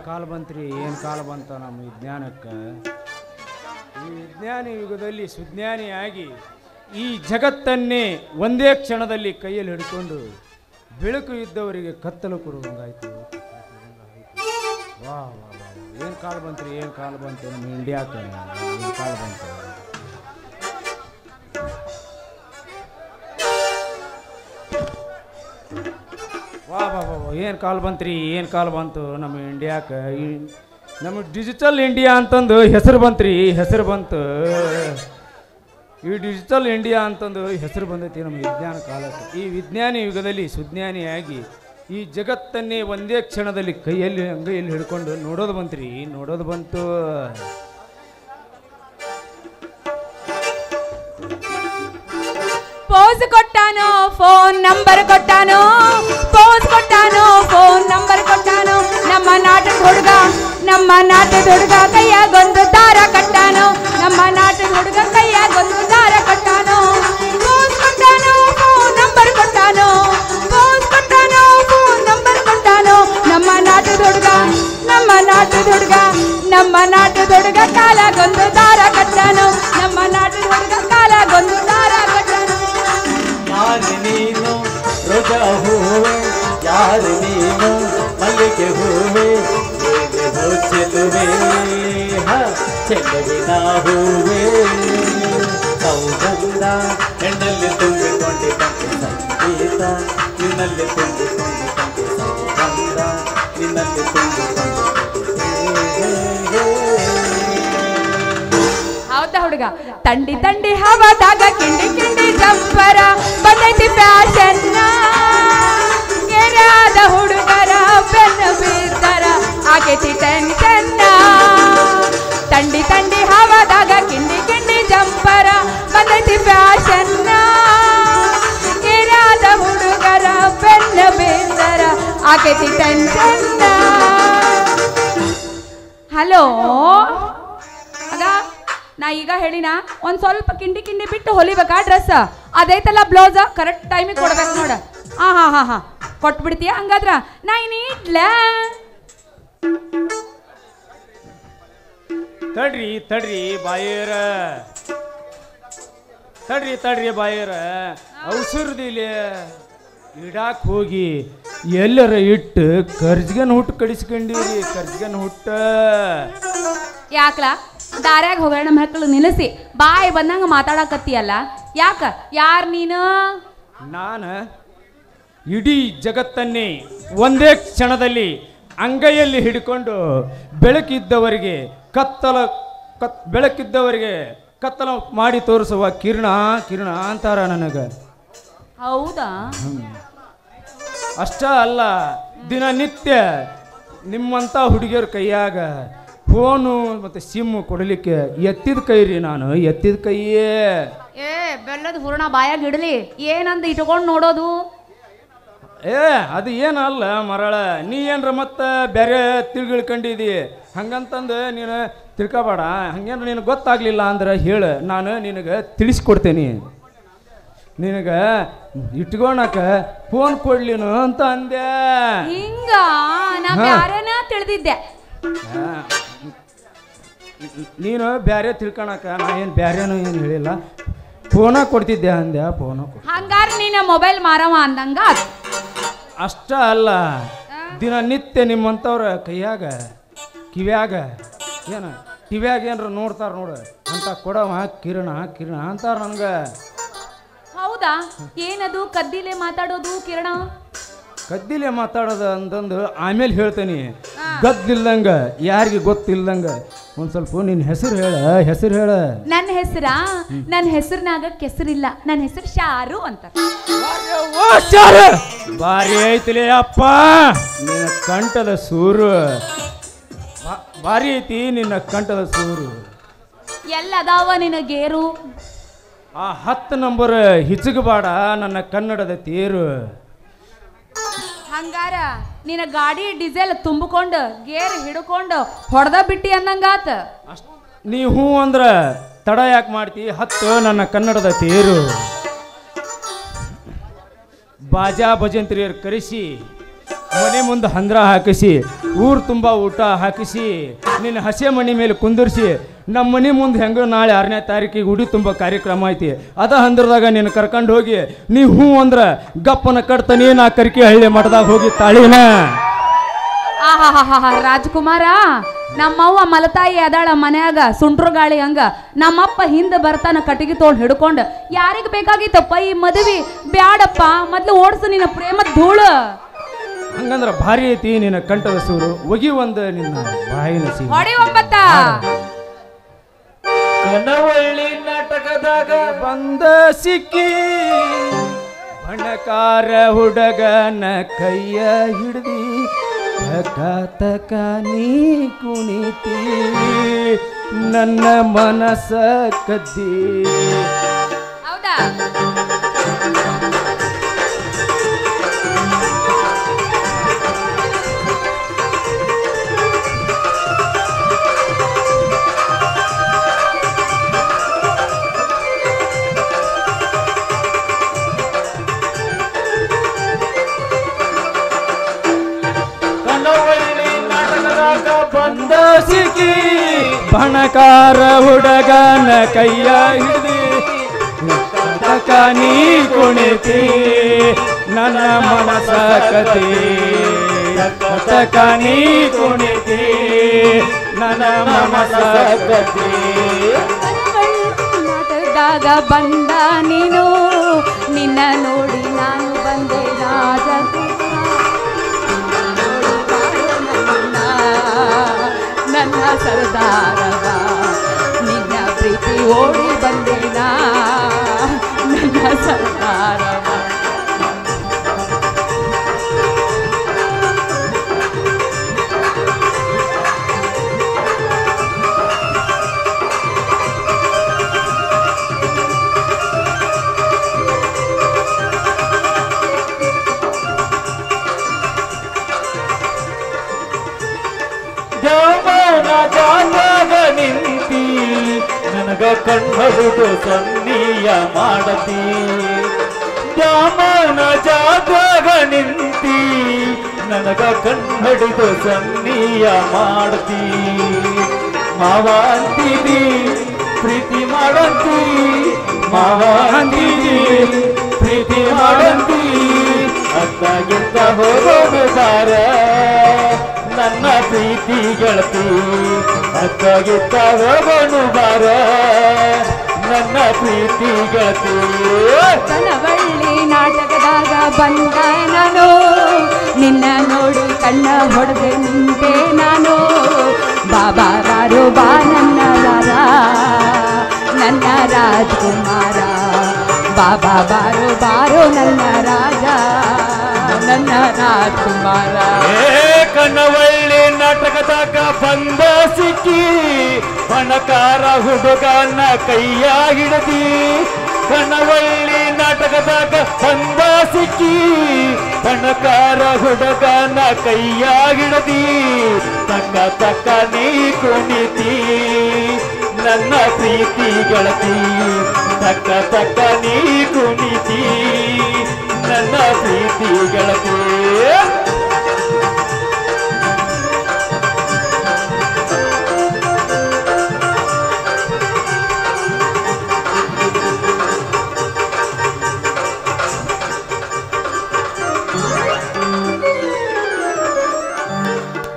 ಕಾಲ ಬಂತ್ರಿ ಏನು ಕಾಲ ಬಂತ ನಮ್ಮ ವಿಜ್ಞಾನಕ್ಕೆ ಈ ವಿಜ್ಞಾನ ಯುಗದಲ್ಲಿ ಸುಜ್ಞಾನಿಯಾಗಿ ಈ ಜಗತ್ತನ್ನೇ ಒಂದೇ ಕ್ಷಣದಲ್ಲಿ ಕೈಯಲ್ಲಿ ಹಿಡ್ಕೊಂಡು ಬೆಳಕು ಇದ್ದವರಿಗೆ ಕತ್ತಲು ಕೊಡುವಂಗಾಯ್ತು ವಾ ವಾ ವಾ ಏನು ಕಾಲ ಬಂತ್ರಿ ಏನು ಕಾಲ ಬಂತು ನಮ್ಮ ಇಂಡಿಯಾಕ್ಕೆ ಏನು ಕಾಲ ಬಂತು ವಾ ಬಾ ಬಾ ಏನು ಕಾಲ್ ಬಂತ್ರಿ ಏನು ಕಾಲ್ ಬಂತು ನಮ್ಮ ಇಂಡಿಯಾಕ್ಕೆ ಈ ನಮ್ಮ ಡಿಜಿಟಲ್ ಇಂಡಿಯಾ ಅಂತಂದು ಹೆಸರು ಬಂತ್ರಿ ಹೆಸರು ಬಂತು ಈ ಡಿಜಿಟಲ್ ಇಂಡಿಯಾ ಅಂತಂದು ಹೆಸರು ಬಂದೈತಿ ನಮ್ಮ ವಿಜ್ಞಾನ ಕಾಲಕ್ಕೆ ಈ ವಿಜ್ಞಾನಿ ಯುಗದಲ್ಲಿ ಸುಜ್ಞಾನಿಯಾಗಿ ಈ ಜಗತ್ತನ್ನೇ ಒಂದೇ ಕ್ಷಣದಲ್ಲಿ ಕೈಯಲ್ಲಿ ಅಂಗೈಯಲ್ಲಿ ಹಿಡ್ಕೊಂಡು ನೋಡೋದು ಬಂತ್ರಿ ನೋಡೋದು ಬಂತು ಪೋಸ್ ಕೊಟ್ಟಾನು ಫೋನ್ ನಂಬರ್ ಕೊಟ್ಟಾನು ಪೋಸ್ ಕೊಟ್ಟಾನು ಫೋನ್ ನಂಬರ್ ಕೊಟ್ಟಾನು ನಮ್ಮ ನಾಟಕ ಹುಡುಗ ನಮ್ಮ ನಾಟದ ಹುಡುಗ ಕೈಯಾಗೊಂದು ದಾರ ಕಟ್ಟಾನು ನಮ್ಮ ನಾಟದ ಹುಡುಗ ಕೈಯಾಗೊಂದು ದಾರ ಕಟ್ಟಾನು ಪೋಸ್ ಕೊಟ್ಟಾನು ಫೋನ್ ನಂಬರ್ ಕೊಟ್ಟಾನು ಪೋಸ್ ಕೊಟ್ಟಾನು ಫೋನ್ ನಂಬರ್ ಕೊಟ್ಟಾನು ನಮ್ಮ ನಾಟದ ಹುಡುಗ ನಮ್ಮ ನಾಟದ ಹುಡುಗ ನಮ್ಮ ನಾಟದ ಹುಡುಗ ಕಾಲಾಗೊಂದು ದಾರ ಕಟ್ಟಾನು ನಮ್ಮ ನಾಟದ ಹುಡುಗ ಕಾಲಾಗೊಂದು ದಾರ ಕಟ್ಟಾನು ಯಾರು ನೀನು ರೋಜಾ ಹೂವೆ ಯಾರು ನೀನು ಮಲ್ಲಿಗೆ ಹೂವೆ ಹೇಗೆ ಹೋ ಚೆಲುವೆ ಹ, ಚೆಲುವಿನ ಹೂವೆ ಸೌಗಂಧ ಹೆಣ್ಣಲ್ಲಿ ತುಂಬಿಕೊಂಡಿದ್ದಂತೆ ಸಂಗೀತ ನಿನ್ನಲ್ಲಿ ತುಂಬಿಕೊಂಡಿದ್ದಂತೆ ಸೌಗಂಧ ನಿನ್ನಲ್ಲಿ ತುಂಬಿಕೊಂಡಿದ್ದಂತೆ ಹೇ, ಹೇ, ಹೇ. ಹೌದಾ ಹುಡುಗ ತಂಡಿ ತಂಡಿ ಹವಾದಾಗ ಕಿಂಡಿ ಕಿಂಡಿ ಜಂಪರ ಬಂದೈತಿ ಫ್ಯಾಷನ್ ಗೆರಾದ ಹುಡುಗರ ಬೆನ್ನ ಬೀರ್ತಾರ ಆಗೈತಿ ಟೆನ್ಷನ್ ತಂಡಿ ತಂಡಿ ಹವಾದಾಗ ಕಿಂಡಿ ಕಿಂಡಿ ಜಂಪರ ಬಂದೈತಿ ಫ್ಯಾಷನ್ ಗೆರಾದ ಹುಡುಗರ ಬೆನ್ನ ಬೀರ್ತಾರ ಆಗೈತಿ ಟೆನ್ಷನ್ ಹಲೋ ಆಗ ನಾ ಈಗ ಹೇಳಿನ ಒಂದ್ ಸ್ವಲ್ಪ ಕಿಂಡಿ ಕಿಂಡಿ ಬಿಟ್ಟು ಹೊಲಿಬೇಕಾ ಡ್ರೆಸ್ ಅದೈತಲ್ಲ ಬ್ಲೌಸ್ ಕರೆಕ್ಟ್ ಟೈಮಿಗೆ ಕೊಡ್ಬೇಕು ನೋಡ ಹಾ ಹಾ ಹಾ ಹಾ ಕೊಟ್ಬಿಡ್ತೀಯ ಹಂಗಾದ್ರ ನಾ ಇನ್ ಇಡ್ಲ ತಡ್ರಿ ತಡ್ರಿ ಬಾಯರ ತಡ್ರಿ ತಡ್ರಿ ಬಾಯರ ಔಷಧದಿಲೆ ಇಡಾಕ್ ಹೋಗಿ ಎಲ್ಲರ ಇಟ್ಟು ಕರ್ಜ್ಗನ್ ಹುಟ್ಟು ಕಡಿಸ್ಕೊಂಡಿರಿ ಕರ್ಜ್ಗನ್ ಹುಟ್ಟ ಯಾಕ್ಲ ದಾರ್ಯಾಗ ಹೋಗೋಣ ಮಕ್ಕಳು ನಿಲ್ಲಿಸಿ ಬಾಯಿ ಬಂದಂಗ ಮಾತಾಡಕತ್ತೀಯಲ್ಲ ಯಾಕ ಯಾರ್ ನೀನು ನಾನು ಇಡೀ ಜಗತ್ತನ್ನೇ ಒಂದೇ ಕ್ಷಣದಲ್ಲಿ ಅಂಗೈಯಲ್ಲಿ ಹಿಡ್ಕೊಂಡು ಬೆಳಕಿದ್ದವರಿಗೆ ಕತ್ತಲ ಕತ್ ಬೆಳಕಿದ್ದವರಿಗೆ ಕತ್ತಲ ಮಾಡಿ ತೋರಿಸುವ ಕಿರಣ ಕಿರಣ ಅಂತಾರ ನನಗೆ ಹೌದಾ ಅಷ್ಟ ಅಲ್ಲ ದಿನನಿತ್ಯ ನಿಮ್ಮಂಥ ಹುಡುಗಿಯರ ಕೈಯಾಗ ಫೋನು ಮತ್ತು ಸಿಮ್ಮು ಕೊಡಲಿಕ್ಕೆ ಎತ್ತಿದ ಕೈ ರೀ ನಾನು ಎತ್ತಿದ ಕೈಯೇ ಏ ಬೆಲ್ಲದ ಹೂರ್ಣ ಬಾಯಾಗ ಇಡಲಿ ಏನಂದ ಇಟ್ಕೊಂಡು ನೋಡೋದು ಏ ಅದು ಏನಲ್ಲ ಮರಳ ನೀ ಏನ್ರ ಮತ್ತೆ ಬೇರೆ ತಿಳ್ಗಿಳ್ಕೊಂಡಿದಿ ಹಂಗಂತಂದು ನೀನು ತಿಳ್ಕೊಬೇಡ ಹಂಗೇನ್ರ ನಿನಗೆ ಗೊತ್ತಾಗ್ಲಿಲ್ಲ ಅಂದ್ರೆ ಹೇಳು ನಾನು ನಿನಗೆ ತಿಳಿಸ್ಕೊಡ್ತೇನೆ ನಿನಗೆ ಇಟ್ಕೊಳಕ ಫೋನ್ ಕೊಡ್ಲಿನು ಅಂತ ಅಂದೆ ಹಿಂಗ ನಾ ಹಾ. ಬ್ಯಾರೇನ ತಿಳಿದಿದ್ದೆ ಆ, ನೀನು ಬೇರೆ ತಿಳ್ಕೊಳಕ ನಾ ಏನು ಬೇರೆನೂ ಏನು ಹೇಳಿಲ್ಲ ಫೋನ ಕೊಡ್ತಿದ್ದೆ ಅಂದೆ ಫೋನ ಕೊಡ್ ಹಂಗಾರ ನೀನ ಮೊಬೈಲ್ ಮಾರವ ಅಂದಂಗ ಆತ್. ಅಷ್ಟ ಅಲ್ಲ ದಿನನಿತ್ಯ ನಿಮ್ಮಂಥವ್ರ ಕೈಯಾಗ ಕಿವ್ಯಾಗ ಏನ ಕಿವ್ಯಾಗ ಏನ್ರ ನೋಡ್ತಾರ ನೋಡು ಅಂತ ಕೊಡವ ಕಿರಣ ಕಿರಣ ಅಂತಾರ ನನಗೆ ಹೌದಾ ಏನದು ಕದ್ದಿಲೆ ಮಾತಾಡೋದು ಕಿರಣ ಕದ್ದಿಲೆ ಮಾತಾಡೋದು ಅಂತಂದು ಆಮೇಲೆ ಹೇಳ್ತೇನೆ ಗದ್ದಿಲ್ದಂಗ ಯಾರಿಗೆ ಗೊತ್ತಿಲ್ದಂಗ ಒಂದು ಸ್ವಲ್ಪ ನಿನ್ನ ಹೆಸರು ಹೇಳ ಹೆಸರು ಹೇಳ ನನ್ನ ಹೆಸರ ನನ್ನ ಹೆಸರಿನಾಗ ಕೆಸರಿಲ್ಲ ನನ್ನ ಹೆಸರು ಶಾರು ಅಂತ ಬಾರಿ ಐತಿಲೇ ಅಪ್ಪ ನಿನ್ನ ಕಂಠದ ಸೂರು ಬಾ- ಬಾರಿ ಐತಿ ನಿನ್ನ ಕಂಠದ ಸೂರು ಎಲ್ಲದಾವ ನಿನಗೇರು ಆ ಹತ್ತು ನಂಬರ್ ಹಿಚಗಬೇಡ ನನ್ನ ಕನ್ನಡದ ತೇರು ಹಂಗಾರ ನಿನ್ನ ಗಾಡಿ ಡೀಸೆಲ್ ತುಂಬಿಕೊಂಡು ಗೇರ್ ಹಿಡ್ಕೊಂಡು ಹೊಡೆದ ಬಿಟ್ಟಿ ಅಂದಂಗಾತ ಅಷ್ಟ್ ನೀ ಹ್ಞೂ ಅಂದ್ರ ತಡ ಯಾಕೆ ಮಾಡ್ತಿ ಹತ್ತು ನನ್ನ ಕನ್ನಡದ ತೇರು ಬಾಜಾ ಭಜಂತ್ರಿಯರು ಕರೆಸಿ ಮನೆ ಮುಂದೆ ಹಂದ್ರ ಹಾಕಿಸಿ ಊರು ತುಂಬ ಊಟ ಹಾಕಿಸಿ ನಿನ್ನ ಹಸೆ ಮನೆ ಮೇಲೆ ಕುಂದಿರಿಸಿ ನಮ್ಮ ಮನೆ ಮುಂದೆ ಹೆಂಗೋ ನಾಳೆ ಆರನೇ ತಾರೀಕಿಗೆ ಉಡಿ ತುಂಬ ಕಾರ್ಯಕ್ರಮ ಐತಿ ಅದ ಹಂದ್ರದಾಗ ನೀನು ಕರ್ಕೊಂಡು ಹೋಗಿ ನೀ ಹ್ಞೂ ಅಂದ್ರೆ ಗಪ್ಪನ ಕಟ್ತಾನೆ ನಾ ಕರಿಕೆ ಹಳ್ಳಿ ಮಠದಾಗ ಹೋಗಿ ತಾಳಿನ ಆಹಾಹಾಹಾ ರಾಜ್ಕುಮಾರ ನಮ್ಮವ್ವ ಮಲತಾಯಿ ಅದಾಳ ಮನ್ಯಾಗ ಸುಂಟ್ರು ಗಾಳಿ ಹಂಗ ನಮ್ಮಪ್ಪ ಹಿಂದೆ ಬರ್ತಾನ ಕಟ್ಟಿಗೆ ತೊಗೊಂಡು ಹಿಡ್ಕೊಂಡು ಯಾರಿಗೆ ಬೇಕಾಗಿತ್ತಪ್ಪ ಈ ಮದುವೆ ಬ್ಯಾಡಪ್ಪ ಮೊದ್ಲು ಓಡಿಸು ನಿನ್ನ ಪ್ರೇಮದ ಧೂಳು ಹಂಗಂದ್ರ ಭಾರಿ ಐತಿ ನಿನ್ನ ಕಂಠದ ಸೂರು ಒಗಿ ಒಂದು ನಿನ್ನ ಬಾಯಿನ ಸಿ ಹೊಡಿ ಒಂಬತ್ತ ಕನವಳ್ಳಿ ನಾಟಕದಾಗ ಬಂದ ಸಿಕ್ಕಿ ಬಣಕಾರ ಹುಡುಗನ ಕೈಯ ಹಿಡ್ದಿ ತಕ ತಕ ನೀ ಕುಣಿತಿ ನನ್ನ ಮನಸ ಕದ್ದಿ ಹೌದಾ ಕನವಳ್ಳಿ ನಾಟಕದಾಗ ಬಂದ ಸಿಕ್ಕಿ ಬಣಕಾರ ಹುಡುಗನ ಕೈಯ ಹಿಡ್ದಿ ತಕ ನೀ ಕುಣಿತಿ ನನ್ನ ಮನಸ ಕತಿ ತಕ ನೀ ಕುಣಿತಿ ನನ್ನ ಮನಸ ಕತಿ ನಾಟಕದಾಗ ಬಂದ ನೀನು ನಿನ್ನ ನೋಡಿ ನಾನು ಬಂದೆ ರಾಜ ನನ್ನ ಸರ್ದಾರವ ನಿನ್ನ ಪ್ರೀತಿ ಓಡಿ ಬಂದೇನಾ ನನ್ನ ಸರ್ದಾರವ ಜಾಮನ ಜಾಗ ನಿಂತಿ ನನಗ ಕಣ್ಣುದು ಸನ್ನಿಯ ಮಾಡತಿ ಜಾಮನ ಜಾಗ ನಿಂತಿ ನನಗ ಕಣ್ಣಡಿದು ಸನ್ನಿಯ ಮಾಡತಿ ಮಾವ ಅಂತೀರಿ ಪ್ರೀತಿ ಮಾಡಂತಿ ಮಾವ ಅಂತೀರಿ ಪ್ರೀತಿ ಮಾಡಂತಿ ಅತ್ತಾಗಿಂತ ಹೋಗೋದು ಬಾರ ನನ್ನ ಪ್ರೀತಿ ಗೆಳತಿ ಅತ್ತಾಗಿಂತ ಹೋಗೋನು ಬಾರ ನನ್ನ ಪ್ರೀತಿ ಗೆಳತಿ ಕನವಳ್ಳಿ ನಾಟಕದಾಗ ಬಂದ ನಾನು ನಿನ್ನ ನೋಡಿ ಕಣ್ಣ ಹೊಡೆದೆ ನಿಂತೆ ನಾನು ಬಾಬಾ ರಾರು ಬಾ ನನ್ನ ರಾರ ನನ್ನ ರಾಜ್ಕುಮಾರ ಬಾಬಾ ಬಾರೋ ಬಾರೋ ನನ್ನ ರಾಜ ನನ್ನ ರಾಜ್ಕುಮಾರ ಏ ಕನ್ನವಳ್ಳಿ ನಾಟಕದಾಗ ಬಂದ ಸಿಕ್ಕಿ ಬಣಕಾರ ಹುಡುಗನ ಕೈಯ ಹಿಡದಿ ಕನ್ನವಳ್ಳಿ ನಾಟಕದಾಗ ಬಂದ ಸಿಕ್ಕಿ ಬಣಕಾರ ಹುಡುಗನ ಕೈಯ ಹಿಡದಿ ತಕ್ಕ ತಕ್ಕ ನೀ ಕುಣಿತಿ ನನ್ನ ಪ್ರೀತಿ ಗೆಳತಿ ತಕ್ಕ ತಕ್ಕ ನೀ ಕುಣಿತಿ ನನ್ನ ಪ್ರೀತಿ ಗೆಳತಿ